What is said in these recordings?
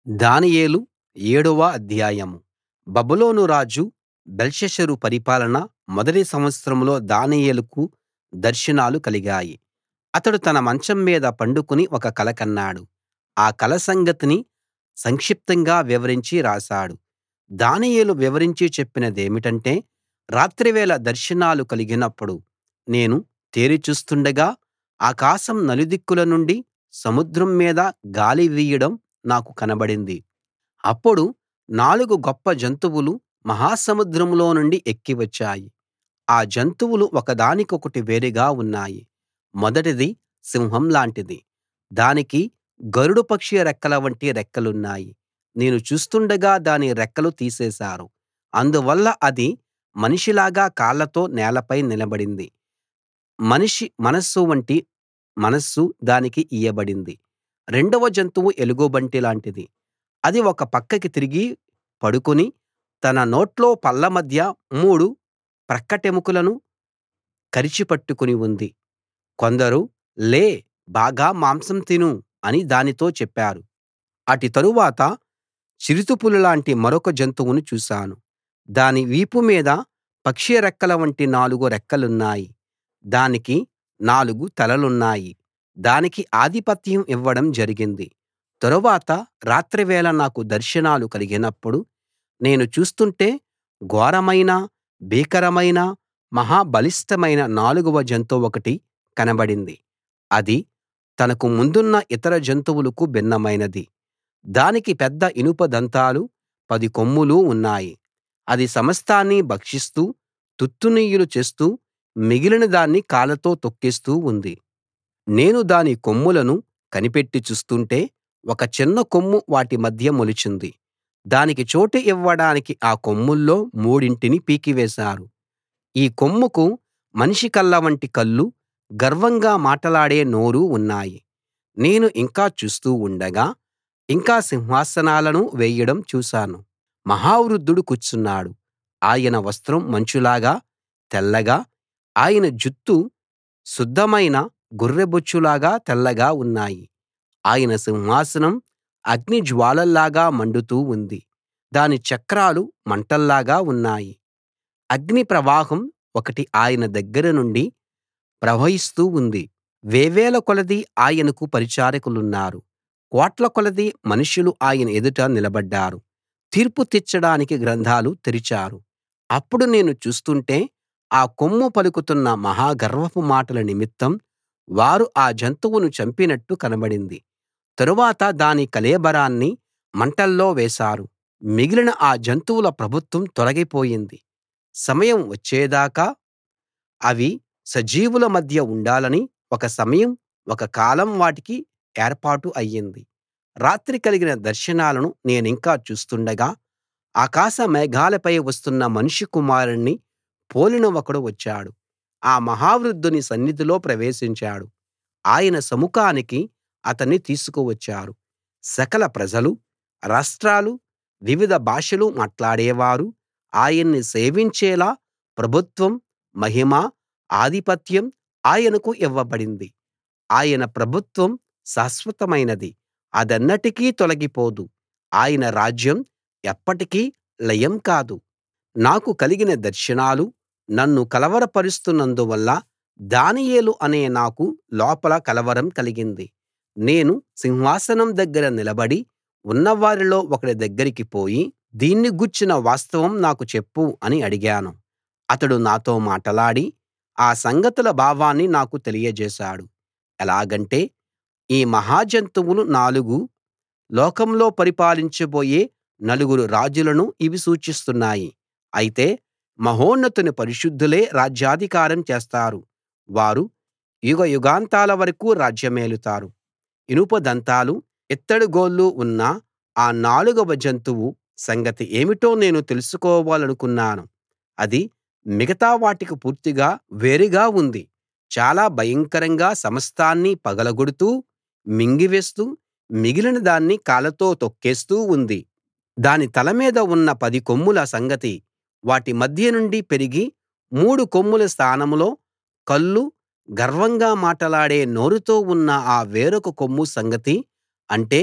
దానియేలు ఏడవ అధ్యాయం బబులోను రాజు బెల్షస్సరు పరిపాలన మొదటి సంవత్సరంలో దానియేలుకు దర్శనాలు కలిగాయి అతడు తన మంచం మీద పండుకుని ఒక కల కన్నాడు ఆ కల సంగతిని సంక్షిప్తంగా వివరించి రాశాడు దానియేలు వివరించి చెప్పినదేమిటంటే రాత్రివేళ దర్శనాలు కలిగినప్పుడు నేను తేరి చూస్తుండగా ఆకాశం నలుదిక్కుల నుండి సముద్రం మీద గాలి వీయడం నాకు కనబడింది అప్పుడు నాలుగు గొప్ప జంతువులు మహాసముద్రంలో నుండి ఎక్కి వచ్చాయి ఆ జంతువులు ఒకదానికొకటి వేరుగా ఉన్నాయి మొదటిది సింహం లాంటిది దానికి గరుడ పక్షి రెక్కల వంటి రెక్కలున్నాయి నేను చూస్తుండగా దాని రెక్కలు తీసేశారు అందువల్ల అది మనిషిలాగా కాళ్లతో నేలపై నిలబడింది మనిషి మనస్సు వంటి మనస్సు దానికి ఇయ్యబడింది రెండవ జంతువు ఎలుగుబంటి లాంటిది అది ఒక పక్కకి తిరిగి పడుకుని తన నోట్లో పళ్ళ మధ్య మూడు ప్రక్కటెముకలను కరిచి పట్టుకుని ఉంది కొందరు లే బాగా మాంసం తిను అని దానితో చెప్పారు అటు తరువాత చిరుతపులిలాంటి మరొక జంతువును చూశాను దాని వీపు మీద పక్షి రెక్కల వంటి నాలుగు రెక్కలున్నాయి దానికి నాలుగు తలలున్నాయి దానికి ఆధిపత్యం ఇవ్వడం జరిగింది తరువాత రాత్రివేళ నాకు దర్శనాలు కలిగినప్పుడు నేను చూస్తుంటే ఘోరమైన భీకరమైన మహా బలిష్ఠమైన నాలుగవ జంతువొకటి కనబడింది అది తనకు ముందున్న ఇతర జంతువులకు భిన్నమైనది దానికి పెద్ద ఇనుప దంతాలు పది కొమ్ములు ఉన్నాయి అది సమస్తాన్నీ భక్షిస్తూ తుత్తునియలు చేస్తూ మిగిలిన దాన్ని కాళ్లతో తొక్కేస్తూ ఉంది నేను దాని కొమ్ములను కనిపెట్టి చూస్తుంటే ఒక చిన్న కొమ్ము వాటి మధ్య మొలిచింది దానికి చోటు ఇవ్వడానికి ఆ కొమ్ముల్లో మూడింటిని పీకివేశారు ఈ కొమ్ముకు మనిషి కళ్ళ వంటి కళ్ళు గర్వంగా మాటలాడే నోరు ఉన్నాయి నేను ఇంకా చూస్తూ ఉండగా ఇంకా సింహాసనాలను వేయడం చూశాను మహావృద్ధుడు కూర్చున్నాడు ఆయన వస్త్రం మంచులాగా తెల్లగా ఆయన జుత్తు శుద్ధమైన గొర్రెబొచ్చులాగా తెల్లగా ఉన్నాయి ఆయన సింహాసనం అగ్ని జ్వాలల్లాగా మండుతూ ఉంది దాని చక్రాలు మంటల్లాగా ఉన్నాయి అగ్ని ప్రవాహం ఒకటి ఆయన దగ్గర నుండి ప్రవహిస్తూ ఉంది వేవేల కొలది ఆయనకు పరిచారకులున్నారు కోట్ల కొలది మనుషులు ఆయన ఎదుట నిలబడ్డారు తీర్పు తీర్చడానికి గ్రంథాలు తెరిచారు అప్పుడు నేను చూస్తుంటే ఆ కొమ్ము పలుకుతున్న మహా గర్వపు మాటల నిమిత్తం వారు ఆ జంతువును చంపినట్టు కనబడింది తరువాత దాని కళేబరాన్ని మంటల్లో వేశారు మిగిలిన ఆ జంతువుల ప్రభుత్వం తొలగిపోయింది సమయం వచ్చేదాకా అవి సజీవుల మధ్య ఉండాలని ఒక సమయం ఒక కాలం వాటికి ఏర్పాటు అయ్యింది రాత్రి కలిగిన దర్శనాలను నేనింకా చూస్తుండగా ఆకాశ మేఘాలపై వస్తున్న మనుష్య కుమారుణ్ణి పోలిన ఒకడు వచ్చాడు ఆ మహావృద్ధుని సన్నిధిలో ప్రవేశించాడు ఆయన సముఖానికి అతన్ని తీసుకువచ్చారు సకల ప్రజలు రాష్ట్రాలు వివిధ భాషలు మాట్లాడేవారు ఆయన్ని సేవించేలా ప్రభుత్వం మహిమ ఆధిపత్యం ఆయనకు ఇవ్వబడింది ఆయన ప్రభుత్వం శాశ్వతమైనది అదెన్నటికీ తొలగిపోదు ఆయన రాజ్యం ఎప్పటికీ లయం కాదు నాకు కలిగిన దర్శనాలు నన్ను కలవరపరుస్తున్నందువల్ల దానియేలు అనే నాకు లోపల కలవరం కలిగింది నేను సింహాసనం దగ్గర నిలబడి ఉన్నవారిలో ఒకడి దగ్గరికి పోయి దీన్ని గూర్చిన వాస్తవం నాకు చెప్పు అని అడిగాను అతడు నాతో మాటలాడి ఆ సంగతుల భావాన్ని నాకు తెలియజేశాడు ఎలాగంటే ఈ మహా జంతువులు నాలుగు లోకంలో పరిపాలించబోయే నలుగురు రాజులను ఇవి సూచిస్తున్నాయి అయితే మహోన్నతుని పరిశుద్ధులే రాజ్యాధికారం చేస్తారు వారు యుగయుగాంతాల వరకూ రాజ్యమేలుతారు ఇనుప దంతాలు ఇత్తడి గోళ్లు ఉన్న ఆ నాలుగవ జంతువు సంగతి ఏమిటో నేను తెలుసుకోవాలనుకున్నాను అది మిగతా వాటికి పూర్తిగా వేరుగా ఉంది చాలా భయంకరంగా సమస్తాన్నీ పగలగొడుతూ మింగివేస్తూ మిగిలిన దాన్ని కాళ్లతో తొక్కేస్తూ ఉంది దాని తల మీద ఉన్న పది కొమ్ముల సంగతి వాటి మధ్య నుండి పెరిగి మూడు కొమ్ముల స్థానంలో కళ్ళు గర్వంగా మాటలాడే నోరుతో ఉన్న ఆ వేరొక కొమ్ము సంగతి అంటే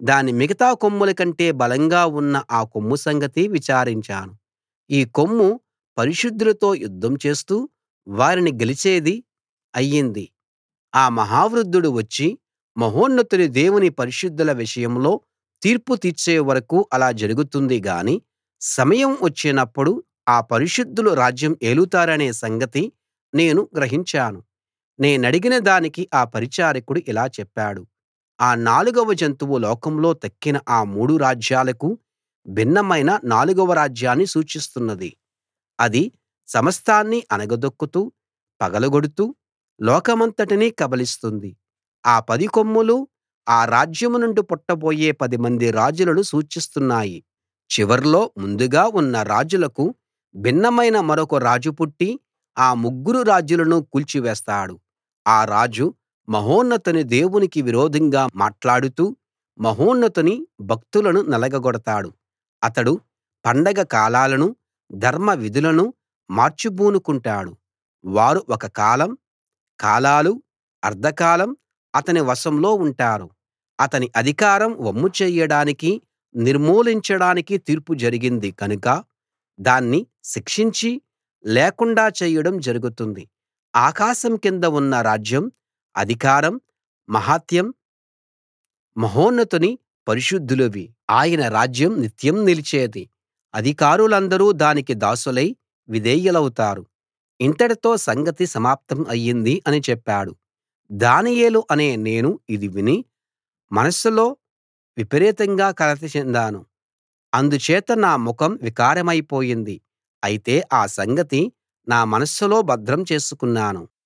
దాని మిగతా కొమ్ముల కంటే బలంగా ఉన్న ఆ కొమ్ము సంగతి విచారించాను ఈ కొమ్ము పరిశుద్ధులతో యుద్ధం చేస్తూ వారిని గెలిచేది అయ్యింది ఆ మహావృద్ధుడు వచ్చి మహోన్నతుని దేవుని పరిశుద్ధుల విషయంలో తీర్పు తీర్చే వరకూ అలా జరుగుతుంది గాని సమయం వచ్చినప్పుడు ఆ పరిశుద్ధులు రాజ్యం ఏలుతారనే సంగతి నేను గ్రహించాను నేనడిగిన దానికి ఆ పరిచారకుడు ఇలా చెప్పాడు ఆ నాలుగవ జంతువు లోకంలో తక్కిన ఆ మూడు రాజ్యాలకు భిన్నమైన నాలుగవ రాజ్యాన్ని సూచిస్తున్నది అది సమస్తాన్నీ అణగదొక్కుతూ పగలగొడుతూ లోకమంతటినీ కబళిస్తుంది ఆ పది కొమ్ములూ ఆ రాజ్యం నుండి పుట్టబోయే పదిమంది రాజులను సూచిస్తున్నాయి చివర్లో ముందుగా ఉన్న రాజులకు భిన్నమైన మరొక రాజు పుట్టి ఆ ముగ్గురు రాజులను కూల్చివేస్తాడు ఆ రాజు మహోన్నతుని దేవునికి విరోధంగా మాట్లాడుతూ మహోన్నతుని భక్తులను నలగగొడతాడు అతడు పండగ కాలాలను ధర్మ విధులను మార్చిబూనుకుంటాడు వారు ఒక కాలం కాలాలు అర్థకాలం అతని వశంలో ఉంటారు అతని అధికారం వమ్ము చెయ్యడానికీ నిర్మూలించడానికీ తీర్పు జరిగింది కనుక దాన్ని శిక్షించి లేకుండా చేయడం జరుగుతుంది ఆకాశం కింద ఉన్న రాజ్యం అధికారం మహాత్మ్యం మహోన్నతుని పరిశుద్ధులవి ఆయన రాజ్యం నిత్యం నిలిచేది అధికారులందరూ దానికి దాసులై విధేయులౌతారు ఇంతటితో సంగతి సమాప్తం అయ్యింది అని చెప్పాడు దానియేలు అనే నేను ఇది విని మనస్సులో విపరీతంగా కలత చెందాను అందుచేత నా ముఖం వికారమైపోయింది అయితే ఆ సంగతి నా మనస్సులో భద్రం చేసుకున్నాను